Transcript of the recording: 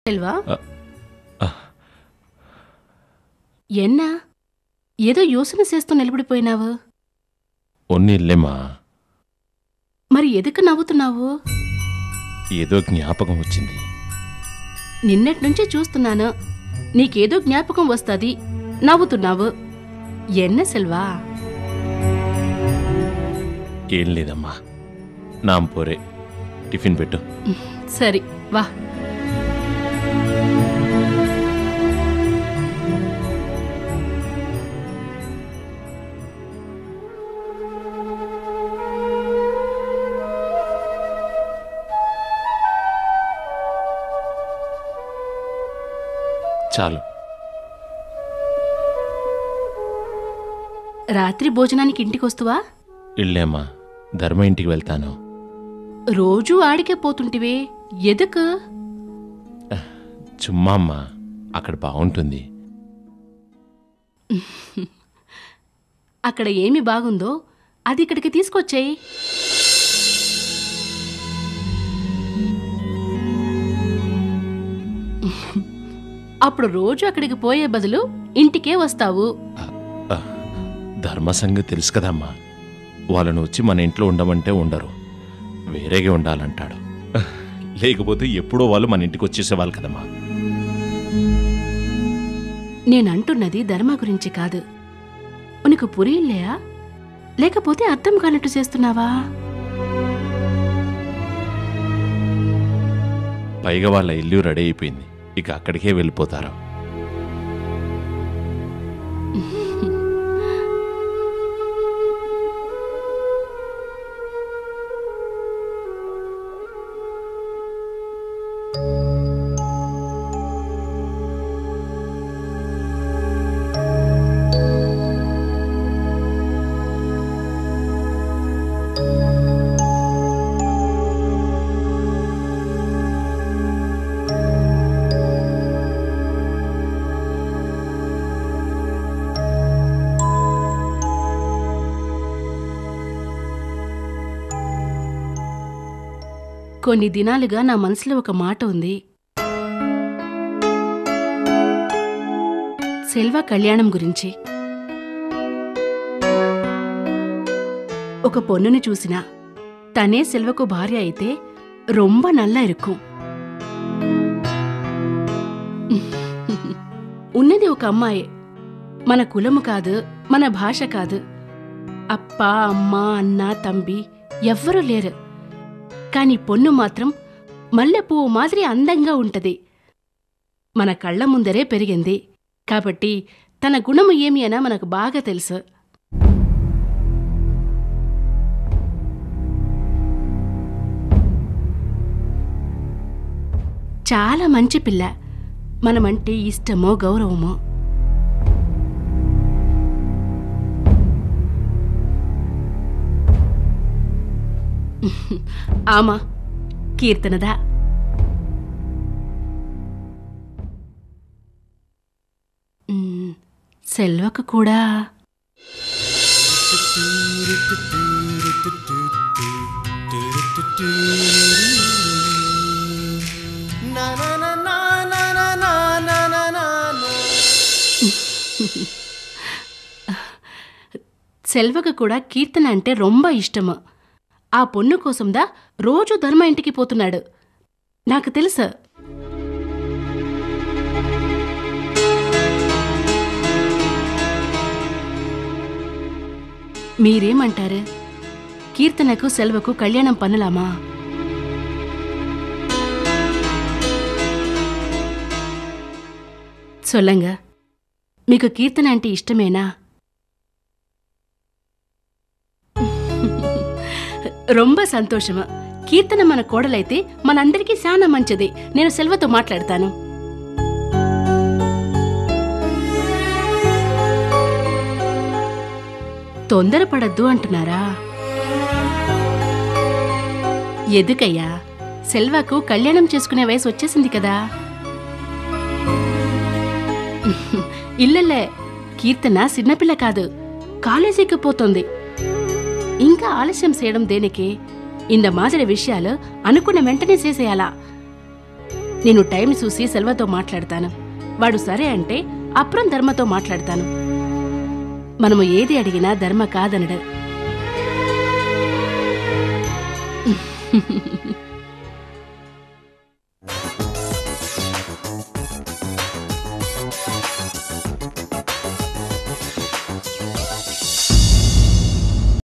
செல்வா அ, அ. என்ன ఏదో యోచన చేస్తూ నిలబడిపోయినావు ఒన్నిల్లేమా మరి ఎదుకు నవ్వుతున్నావు ఏదో జ్ఞాపకం వచ్చింది నిన్నటి నుంచి చూస్తున్నాను నీకేదో జ్ఞాపకం వస్తాది నవ్వుతున్నావు ఎన్న సెల్వా ఏం లేదమ్మా నాం పోరే టిఫిన్ పెట్టు సరి వా చాలు రాత్రి భోజనానికి ఇంటికి వస్తువా ఇళ్ళేమ్మా ధర్మ ఇంటికి వెళ్తాను రోజూ ఆడికే పోతుంటివే ఎదుకు చుమ్మా అమ్మా అక్కడ బాగుంటుంది అక్కడ ఏమి బాగుందో అది ఇక్కడికి తీసుకొచ్చేయి అప్పుడు రోజు అక్కడికి పోయే బదులు ఇంటికే వస్తావు ఆ, ధర్మ సంగతి తెలుసు కదమ్మా వాళ్ళను వచ్చి మన ఇంట్లో ఉండమంటే ఉండరు వేరేగా ఉండాలంటాడు లేకపోతే ఎప్పుడో వాళ్ళు మన ఇంటికి వచ్చేసేవాళ్ళు కదమ్మా నేనంటున్నది ధర్మ గురించి కాదు ఉనికి పురియిల్లేయా లేకపోతే అర్థం కానట్టు చేస్తున్నావా పైగా వాళ్ళ ఇల్లు రెడీ అయిపోయింది ఇక అక్కడికే వెళ్ళిపోతారు కొన్ని దినాలుగా నా మనసులో ఒక మాట ఉంది సెల్వా కళ్యాణం గురించి ఒక పొన్నుని చూసినా తనే సెల్వకు భార్య అయితే రొంబ నల్ల ఇరుక్కుం ఉన్నది ఒక అమ్మాయే మన కులము కాదు మన భాష కాదు అప్ప అమ్మ అన్న తంబి ఎవ్వరూ లేరు కాని పొన్ను మాత్రం మల్లెపువ్వు మాదిరి అందంగా ఉంటది మన కళ్ళ ముందరే పెరిగింది కాబట్టి తన గుణము ఏమి అనా మనకు బాగా తెలుసు చాలా మంచి పిల్ల మనమంటే ఇష్టమో గౌరవమో ఆమా కీర్తనదా మ్, సెల్వకు కూడా సెల్వకు కూడా కీర్తన అంటే రొంబ ఇష్టము ఆ పొన్ను కోసందా రోజు ధర్మ ఇంటికి పోతున్నాడు నాకు తెలుసు మీరేమంటారు కీర్తనకు సెల్వకు కళ్యాణం పన్నలామా సొల్లంగా మీకు కీర్తన అంటే ఇష్టమేనా రొంబ సంతోషము కీర్తన మన కోడలైతే మనందరికీ చాలా మంచిది నేను సెల్వతో మాట్లాడతాను తొందరపడద్దు అంటున్నారా ఎదుకయ్యా సెల్వకు కళ్యాణం చేసుకునే వయసు వచ్చేసింది కదా ఇల్లలే కీర్తన చిన్నపిల్ల కాదు కాలేజీకి పోతుంది ఇంకా ఆలస్యం చేయడం దేనికి ఇంద మాదిరి విషయాలు అనుకున్న వెంటనే చేసేయాలా నేను టైం చూసి సెల్వతో మాట్లాడతాను వాడు సరే అంటే అప్రం ధర్మతో మాట్లాడతాను మనము ఏది అడిగినా ధర్మ కాదనడు